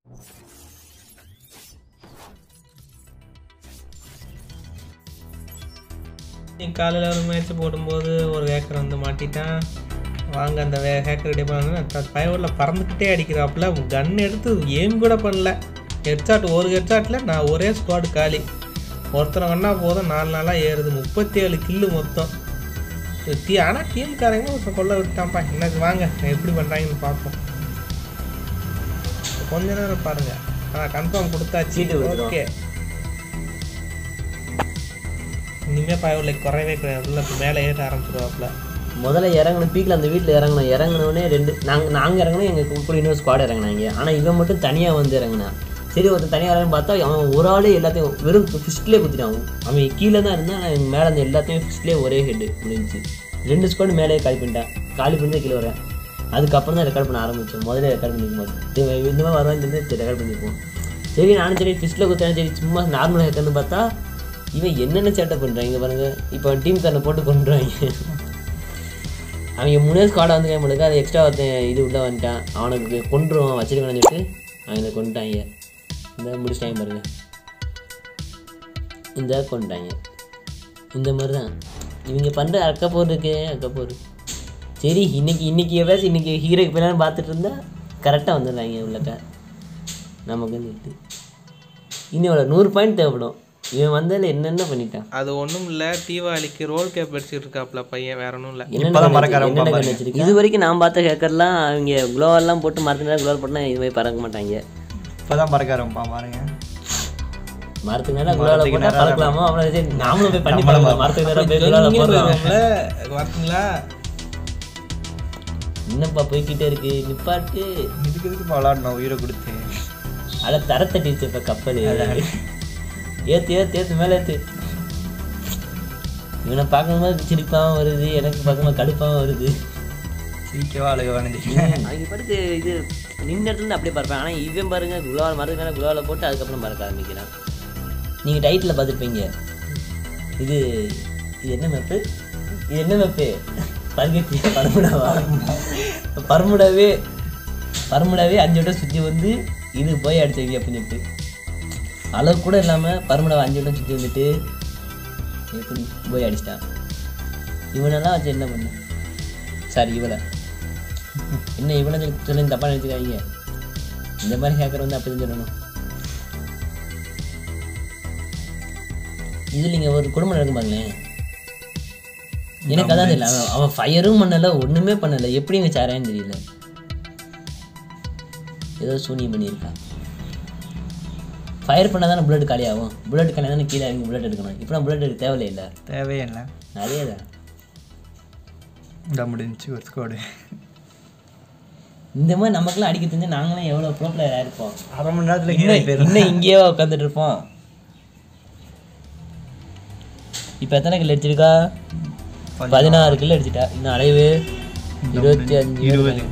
காலையில் ஒரு மேட்ச் போடும்போது ஒரு ஹேக்கர் வந்து மாட்டிட்டான் வாங்க அந்த வே ஹேக்கர் ரெடி பண்ண பயவில் பறந்துக்கிட்டே அடிக்கிறாப்புல கன் எடுத்து ஏம் கூட பண்ணல ஹெட்ஷாட் ஒரு ஹெட்ஷாட்டில் நான் ஒரே ஸ்குவாடு காலி ஒருத்தனை வேணா போதும் நாலு நாளாக ஏறுது முப்பத்தி ஏழு கில்லு மொத்தம் டீ ஆனால் டீம்காரங்க ஒருத்தன் கொள்ள விட்டான்ப்பா எனக்கு வாங்க எப்படி பண்ணுறாங்கன்னு பார்ப்போம் கொஞ்ச நேரம் பாருங்க ஆ கன்ஃபார்ம் கொடுத்தாச்சு சீட்டு கொடுத்துருவோம். ஓகே இனிமே பயவில்லை குறையவே கிடையாது உள்ள மேலே ஏற ஆரம்பிச்சிருவாப்புல முதல்ல இறங்கணும் பீக்கில் அந்த வீட்டில் இறங்கணும் இறங்கினோடனே ரெண்டு நாங்கள் நாங்கள் இறங்கணும் எங்கள் கூட இன்னொரு ஸ்குவாட் இறங்கினாங்க ஆனால் இவன் மட்டும் தனியாக வந்து இறங்கினான் சரி ஒருத்தன் தனியாக இறங்கி பார்த்தா அவன் ஒரு ஆளே எல்லாத்தையும் வெறும் ஃபிஸ்ட்லேயே குத்திட்டான் அவன் கீழே தான் இருந்தான் ஆனால் எங்கள் மேலே அந்த எல்லாத்தையும் ஃபிஸ்ட்லேயே ஒரே ஹெட்டு முடிஞ்சுச்சு ரெண்டு ஸ்குவாட் மேலே காலி பண்ணிட்டான் காலி பண்ணி தான் கீழே வரேன் அதுக்கப்புறம் தான் ரெக்கார்ட் பண்ண ஆரம்பித்தோம் முதல்ல ரெக்கார்ட் பண்ணிக்கும் போது இது இந்த மாதிரி வருவான்னு தெரிஞ்சு ரெக்கார்ட் பண்ணிப்போம் சரி நானும் சரி ஃபிஸ்ட்டில் குத்துறேன் சரி சும்மா நார்மல் ஹெக்கர்னு பார்த்தா இவன் என்னென்ன சேட்டை பண்ணுறான் இங்கே பாருங்க இப்போ டீம் தன்னை போட்டு கொண்டுறாங்க அவங்க முன்னே ஸ்குவாடை வந்து கேம் எடுக்க அது எக்ஸ்ட்ரா ஒருத்தன் இது உள்ள வந்துட்டான் அவனுக்கு கொண்டுருவான் வச்சிருக்கான்னு சொல்லிட்டு அவனை கொண்டுட்டாங்க இந்த முடிச்சிட்டாங்க பாருங்க இந்த கொண்டுட்டாங்க இந்த மாதிரி தான் இவங்க பண்ணுற அக்கப்போர் இருக்கே அக்கப்போர் சரி இன்னைக்கு இன்னைக்கு எவ்வளோ இன்னைக்கு ஹீரோக்கு போயிடலான்னு பார்த்துட்டு இருந்தா கரெக்டாக வந்துடுறாங்க உள்ளக்க நமக்கு வந்துட்டு இன்னும் எவ்வளோ நூறு பாயிண்ட் தேவைப்படும் இவன் வந்ததில் என்னென்ன பண்ணிட்டான் அது ஒன்றும் இல்லை தீபாவளிக்கு ரோல் கேப் அடிச்சுட்டு இருக்காப்புல பையன் வேற ஒன்றும் இல்லை என்னென்ன இப்பதான் கண்ணு பறக்க வச்சிருக்கு? என்னென்ன ஆரம்பிப்பான் கண்ணு வச்சிருக்கு? இது வரைக்கும் நான் பார்த்த ஹேக்கர்லாம் அவங்க குளோவெல்லாம் போட்டு மரத்துக்கு குளோவல் போட்டுனா இது மாதிரி பறக்க மாட்டாங்க இப்பதான் பறக்க ஆரம்பிப்பான் பாருங்க மரத்துக்கு நேரம் குளோவில் மரத்துக்கு போட்டால் நேரா பறக்கலாமா அப்புறம் சரி நாமளும் போய் பண்ணி நம்மளும் பார்க்கலாம் மரத்துக்கு நேரம் போய் குளோவில் போடுறோம் பார்த்தீங்களா என்னப்பா போய்க்கிட்டே இருக்கு நிப்பாட்டு இதுக்கு இதுக்கு விளாடணும் உயிரை கொடுத்து அட தர தட்டிச்சு இப்போ கப்பல் ஏத்து ஏத்து ஏத்து மேலே ஏத்து இவனை பார்க்கும்போது சிரிப்பாகவும் வருது எனக்கு பார்க்கும்போது கடுப்பாகவும் வருது சீக்கிரமா அழக வேணுது அவங்க பாட்டுக்கு இது நின்ற இடத்துல இருந்து அப்படியே பறப்பேன் ஆனால் இவன் பாருங்க குளோவில் மரத்துக்கு நேரம் குளோவில் போட்டு அதுக்கப்புறம் பறக்க ஆரம்பிக்கிறான் நீங்கள் டைட்டில் பார்த்துருப்பீங்க இது இது என்ன மேப்பு இது என்ன மேப்பு பர்கெட்டியா பரமுடாவா பரமுடாவே பரமுடாவே அஞ்சு வட்டம் சுற்றி வந்து இது போய் அடிச்சவி அப்படின்னு சொல்லிட்டு அளவு கூட இல்லாமல் பரமுடாவை அஞ்சு வட்டம் சுற்றி வந்துட்டு எப்படி போய் அடிச்சிட்டான் இவனெல்லாம் வச்சு என்ன பண்ண சாரி இவளை என்ன இவனை சொல்லி சொல்லி தப்பாக நினச்சிக்காதீங்க இந்த மாதிரி ஹேக்கர் வந்து அப்படி தான் சொல்லணும் இதில் நீங்கள் ஒரு குடும்பம் நடக்கும் பாருங்களேன் எனக்கு அதான் தெரியல அவன் அவன் ஃபயரும் பண்ணலை ஒன்றுமே பண்ணலை எப்படி இங்கே சாரான்னு தெரியல ஏதோ சூனியம் பண்ணியிருக்கா ஃபயர் பண்ணால் தானே புல்லட் காலி ஆகும் புல்லட் காலி தானே கீழே இறங்கி புல்லட் எடுக்கணும் இப்போ புல்லட் எடுக்க தேவையில்லை தேவையே இல்லை அதே தான் இந்த முடிஞ்சு ஒரு ஸ்கோடு இந்த மாதிரி நமக்கெல்லாம் அடிக்க தெரிஞ்சா நாங்களாம் எவ்வளோ ப்ரோ பிளேயராக இருப்போம் அரை மணி நேரத்தில் ஹீரோ இன்னும் போயிடும் இன்னும் இங்கேயே உட்காந்துட்டு இருப்போம் இப்போ எத்தனை கிலோ அடிச்சிருக்கா பதினாறு கிலோ அடிச்சிட்டா இன்னும் அலைவு இருபத்தி அஞ்சு இருபது.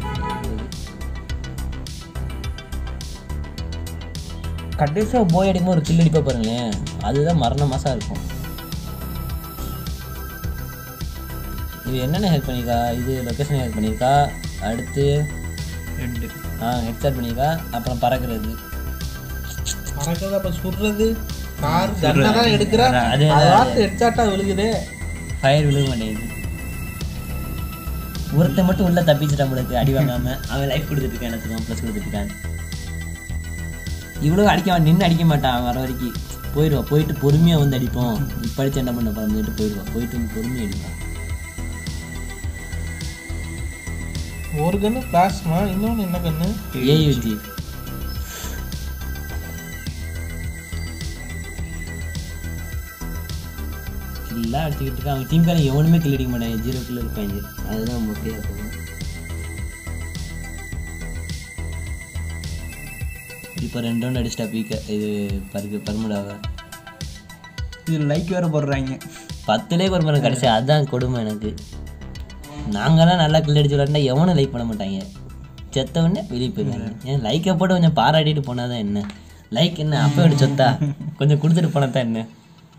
கடைசியாக போய் அடிக்கும்போது ஒரு கில் அடிப்பா பாருங்களேன் அதுதான் மரண மாசம் இருக்கும் இது என்னென்ன ஹெல்ப் பண்ணியிருக்கா இது லொக்கேஷன் ஹெல்ப் பண்ணியிருக்கா அடுத்து ரெண்டு ஆ ஹெட்செட் பண்ணியிருக்கா அப்புறம் பறக்கிறது பறக்கிறது அப்போ சுடுறது கார் கண்ணை தான் எடுக்கிறா அது அது வார்த்தை ஹெட்ஷாட்டா விழுகுதே ஃபயர் விழுக மாட்டேங்குது ஒருத்தன் மட்டும் உள்ள தப்பிச்சிட்டான் உங்களுக்கு அடி வாங்காம அவன் லைஃப் கொடுத்துட்டு இருக்கான் எனக்கு ப்ளஸ் கொடுத்துட்டு இருக்கான் இவ்வளோ அடிக்க அவன் நின்று அடிக்க மாட்டான் அவன் வர வரைக்கும் போயிடுவான் போயிட்டு பொறுமையாக வந்து அடிப்போம் இப்போ அடிச்சு என்ன பண்ண போகிறோம் போயிடுவான் போயிட்டு வந்து பொறுமையாக அடிப்பான் ஒரு கண்ணு பிளாஸ்மா இன்னொன்று என்ன கண்ணு ஏயுஜி கில்லாம் அடிச்சுக்கிட்டு இருக்கான் அவன் டீம்காரன் எவனுமே கில் அடிக்க மாட்டாங்க ஜீரோ கில் இருப்பாங்க அதுதான் முக்கியம் போகும் இப்போ ரெண்டு ரவுண்ட் அடிச்சிட்டா பீக்க இது பருக்கு பர்முடாவை இது லைக் வேற போடுறாங்க பத்துலேயே ஒரு மரம் கடைசி அதுதான் கொடுமை எனக்கு நாங்களாம் நல்லா கில் அடிச்சு விளாண்டா எவனும் லைக் பண்ண மாட்டாங்க செத்தவொடனே வெளியே போயிடுவாங்க ஏன் லைக்கை போட்டு கொஞ்சம் பாராட்டிட்டு போனால் தான் என்ன லைக் என்ன அப்போ எடுத்து சொத்தா கொஞ்சம் கொடுத்துட்டு போனால் தான் என்ன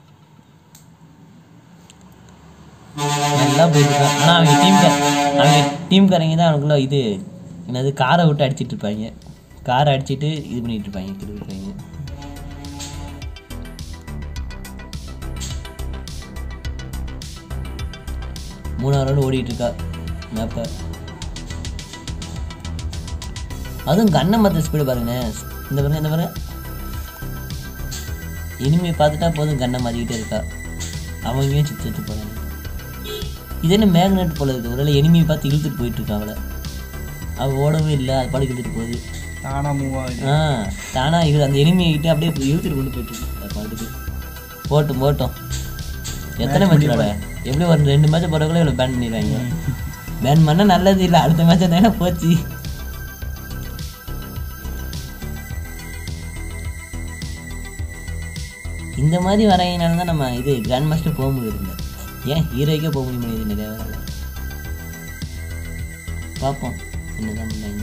நல்லா போயிருக்கான் ஆனால் அவங்க டீம் அவங்க டீம்காரங்க தான் அவனுக்குள்ள இது என்னது காரை விட்டு அடிச்சிட்டு இருப்பாங்க காரை அடிச்சிட்டு இது பண்ணிட்டு இருப்பாங்க திருப்பிப்பாங்க மூணாவது ரவுண்டு ஓடிட்டு இருக்கா மேப்பை அதுவும் கண்ணை மற்ற ஸ்பீடு பாருங்க இந்த பாருங்க இந்த பாருங்க இனிமே பார்த்துட்டா போதும் கண்ணை மாற்றிக்கிட்டே இருக்கா அவங்களையும் சுற்றி சுற்றி போகிறாங்க இது என்ன மேக்னெட் போல இருக்குது ஒருவேளை எனிமியை பார்த்து இழுத்துட்டு போயிட்டு இருக்கா அவளை அவள் ஓடவே இல்லை அது பாட்டுக்கு இழுத்துட்டு போகுது தானா மூவ் ஆகுது ஆ தானா இழு அந்த எனிமியை கிட்ட அப்படியே இழுத்துட்டு கொண்டு போயிட்டு இருக்கு அது பாட்டுக்கு போட்டும் போட்டோம் எத்தனை மேட்ச் விளாட எப்படி ஒரு ரெண்டு மேட்ச் போகிறக்குள்ள இவ்வளோ பேன் பண்ணிடுவாங்க பேன் பண்ணால் நல்லது இல்லை அடுத்த மேட்ச் தானே போச்சு இந்த மாதிரி வரையினால தான் நம்ம இது கிராண்ட் மாஸ்டர் போக முடியுது ஏன் ஹீரோய்க்கே போக முடிய முடியுது நிறைய வர பார்ப்போம் என்னதான் பண்ணாங்க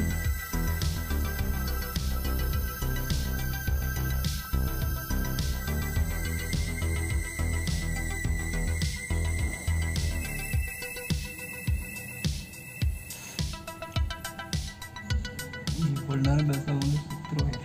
இவ்வளோ நேரம் பேச வந்து சுற்றுருவாங்க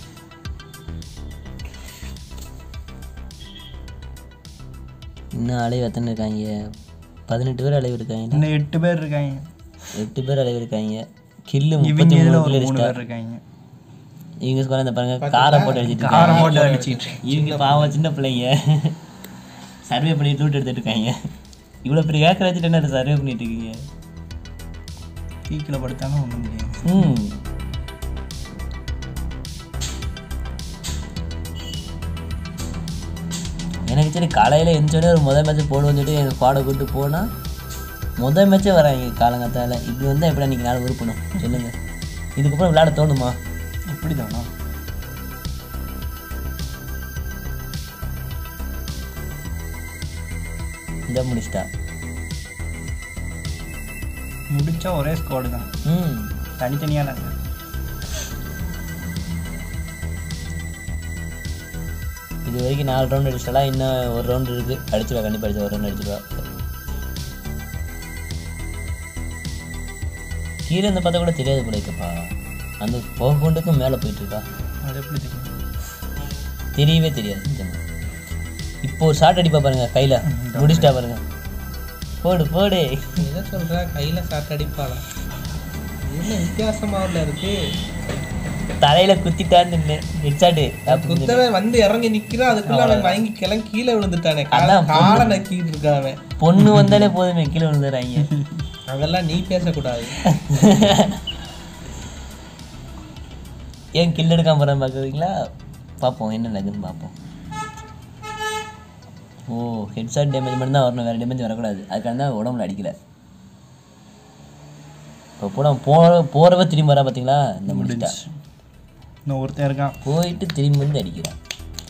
இன்னும் அலைவு எத்தனை இருக்காங்க பதினெட்டு பேர் அலைவு இருக்காங்க இன்னும் எட்டு பேர் இருக்காங்க எட்டு பேர் அலைவு இருக்காங்க கில்லு முப்பத்தி இவங்க மூணு இதில் ஒரு கிலோ மூணு பேர் இருக்காங்க இவங்க ஸ்கூலில் இந்த பாருங்க காரை போட்டு அடிச்சிட்டு காரை இருக்காங்க போட்டு அடிச்சிட்டு இவங்க பாவம் சின்ன பிள்ளைங்க சர்வே பண்ணி லூட் எடுத்துட்டு இருக்காங்க இவ்வளோ பெரிய ஏக்கர் வச்சுட்டு என்ன சர்வே பண்ணிட்டு இருக்கீங்க கீக்கில் படுத்தாலும் ஒன்றும் முடியாது ம் எனக்கு சரி காலையில் எந்திரிச்சோடனே ஒரு முதல் மேட்ச் போடுவோம்னு சொல்லிட்டு எங்கள் ஸ்குவாடை கூட்டு போனால் முதல் மேட்சே வராங்க காலங்கத்தால் இப்படி வந்தால் எப்படி அன்றைக்கி நாள் உருப்பணும் சொல்லுங்கள் இதுக்கப்புறம் விளையாட தோணுமா இப்படி தானா இந்த முடிச்சிட்டா முடிச்சா ஒரே ஸ்குவாடு தான் ம் தனித்தனியாக இல்லை இது வரைக்கும் நாலு ரவுண்ட் அடிச்சிட்டலாம் இன்னும் ஒரு ரவுண்ட் இருக்குது அடிச்சிடுவா கண்டிப்பாக அடிச்சு ஒரு ரவுண்ட் அடிச்சிடுவா கீழே இருந்து பார்த்தா கூட தெரியாது போல இருக்குப்பா அந்த போக கொண்டுக்கும் மேலே போயிட்டு இருக்கா அது எப்படி தெரியும் தெரியவே தெரியாது நிஜமா. இப்போ ஒரு ஷார்ட் அடிப்பா பாருங்க கையில் முடிச்சிட்டா பாருங்க போடு போடு என்ன சொல்ற கையில சாட்டு அடிப்பாளா என்ன வித்தியாசமா உள்ள இருக்கு தலையில குத்திட்டான்னு ஹெட்ஷாட்டு குத்தவே வந்து இறங்கி நிக்கிறான் அதுக்குள்ள அவன் மயங்கி கிளம்பி கீழே விழுந்துட்டானே கால அதான் காலை நக்கிட்டு இருக்கான் அவன் பொண்ணு வந்தாலே போதுமே கீழே விழுந்துடுறாங்க அதெல்லாம் நீ பேசக்கூடாது ஏன் கில் எடுக்காம போகிறேன் பார்க்குறீங்களா பார்ப்போம் என்ன நடக்குதுன்னு பார்ப்போம் ஓ ஹெட்ஷாட் டேமேஜ் மட்டும் தான் வரணும் வேறு டேமேஜ் வரக்கூடாது அதுக்காக தான் உடம்புல அடிக்கல இப்போ போட போகிற போகிறவ திரும்பி வரா பார்த்தீங்களா இந்த முடிச்சிட்டா இன்னும் ஒருத்தன் இருக்கான் போயிட்டு திரும்பி வந்து அடிக்கிறான்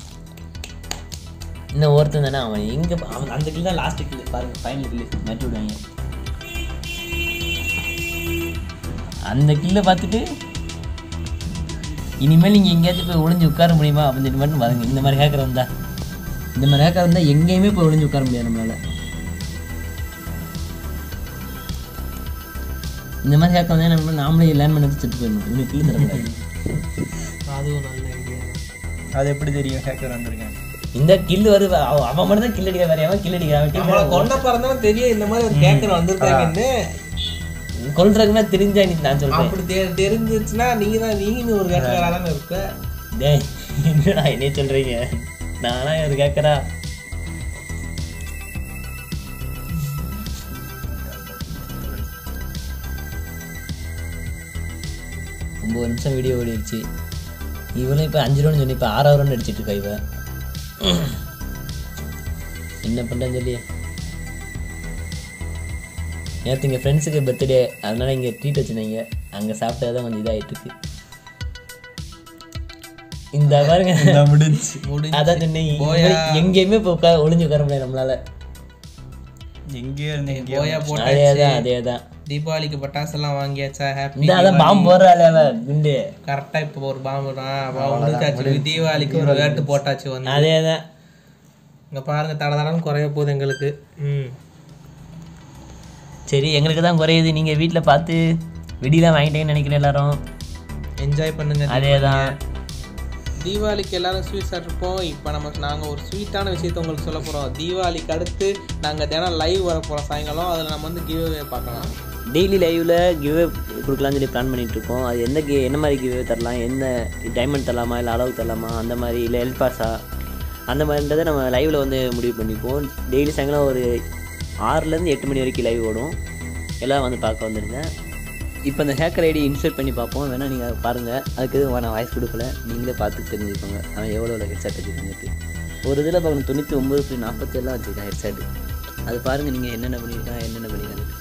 இன்னும் ஒருத்தன் தானே அவன் எங்கே அவன் அந்த கில் தான் லாஸ்ட் கில் பாருங்க ஃபைனல் கில் மாற்றி விடுவாங்க அந்த கில்லை பார்த்துட்டு இனிமேல் நீங்கள் எங்கேயாச்சும் போய் ஒளிஞ்சு உட்கார முடியுமா அப்படின்னு சொல்லி மட்டும் பாருங்க இந்த மாதிரி ஹேக்கர் வந்தா இந்த மாதிரி ஹேக்கர் வந்தால் எங்கேயுமே போய் ஒளிஞ்சு உட்கார முடியாது நம்மளால இந்த மாதிரி ஹேக்கர் வந்தால் நம்ம நாமளே லேர்ன் பண்ணி வச்சு செத்து போயிடணும் இன்னும் கில்லு தரக்கூடாது அதுவும் நல்ல ஐடியா அது எப்படி தெரியும் ஹேக்கர் வந்திருக்கேன் இந்த கில்லு வருது அவ- அவன் மட்டும் தான் கில் அடிக்க வேற எவன் கில் அடிக்கிறான் நம்மள கொண்ட பிறந்தாலும் தெரியும் இந்த மாதிரி ஒரு கேக்கர் வந்திருக்காங்கன்னு கொல்றதுக்குமே தெரிஞ்சா நீ நான் சொல்றேன் அப்படி தெ- தெரிஞ்சிருச்சுன்னா நீங்க தான் நீங்க ஒரு கேக்கரா தானே இருப்ப டேய் என்னடா என்னைய சொல்றீங்க நானா அது கேட்கறா ஒம்பது நிமிஷம் வீடியோ ஓடிடுச்சு இவனும் இப்போ அஞ்சு ரவுண்ட் சொல்லி இப்போ ஆறாவது ரவுண்ட் அடிச்சிட்டு இருக்கா இவன் என்ன பண்ணுறேன்னு சொல்லி நேற்று எங்கள் ஃப்ரெண்ட்ஸுக்கு பர்த்டே அதனால இங்கே ட்ரீட் வச்சுருந்தாங்க அங்கே சாப்பிட்டது தான் கொஞ்சம் இதாகிட்டு இருக்கு இந்த பாருங்க இந்த முடிஞ்சு முடிஞ்சு. அதான் சொன்னேன் போயா. எங்கேயுமே இப்போ உட்கார ஒளிஞ்சு உட்கார முடியாது நம்மளால எங்கேயோ இருந்து எங்கேயோ போயா அதே போட்டாச்சு தான் அதே தான் தீபாவளிக்கு பட்டாசு எல்லாம் வாங்கியாச்சா ஹாப்பி இந்த அதான் பாம்பு போடுறாள் அவன் குண்டு கரெக்டா இப்போ ஒரு பாம்பு முடிச்சாச்சு தீபாவளிக்கு ஒரு வேட்டு போட்டாச்சு வந்து அதே தான் இங்க பாருங்க தட தடன்னு குறைய போகுது எங்களுக்கு ம் சரி எங்களுக்கு தான் குறையுது நீங்கள் வீட்டில் பார்த்து வெடிலாம் வாங்கிட்டீங்கன்னு நினைக்கிறேன் எல்லாரும் என்ஜாய் பண்ணுங்க அதே தான் தீபாவளிக்கு எல்லாரும் ஸ்வீட் சாப்பிட்ருப்போம் இப்போ நம்ம நாங்கள் ஒரு ஸ்வீட்டான விஷயத்த உங்களுக்கு சொல்ல போகிறோம் தீபாவளிக்கு அடுத்து நாங்கள் தினம் லைவ் வர போகிறோம் சாயங்காலம் அதில் நம்ம வந்து கிவ்அவே பார்க்கலாம் டெய்லி லைவில் கிவ்வே கொடுக்கலாம்னு சொல்லி பிளான் பண்ணிட்டு இருக்கோம் அது எந்த கி என்ன மாதிரி கிவ்வே தரலாம் எந்த டைமண்ட் தரலாமா இல்லை அளவு தரலாமா அந்த மாதிரி இல்லை எல்பாஸா அந்த மாதிரின்றதை நம்ம லைவில் வந்து முடிவு பண்ணிப்போம் டெய்லி சாயங்காலம் ஒரு ஆறுலேருந்து எட்டு மணி வரைக்கும் லைவ் ஓடும் எல்லாம் வந்து பார்க்க வந்துடுங்க இப்போ இந்த ஹேக்கர் ஐடி இன்ஸ்டால் பண்ணி பார்ப்போம் வேணால் நீங்கள் பாருங்கள் அதுக்கு எதுவும் நான் வாய்ஸ் கொடுக்கல நீங்களே பார்த்து தெரிஞ்சுக்கோங்க அவன் எவ்வளோ ஹெட்செட் வச்சுருந்துட்டு ஒரு இதில் பார்க்கணும் தொண்ணூற்றி ஒம்பது புள்ளி நாற்பத்தி எல்லாம் வச்சுருக்கேன் ஹெட்செட் அது பாருங்கள் நீங்கள் என்னென்ன பண்ணியிருக்கான் என்னென்ன பண்ணியிருக்காங்க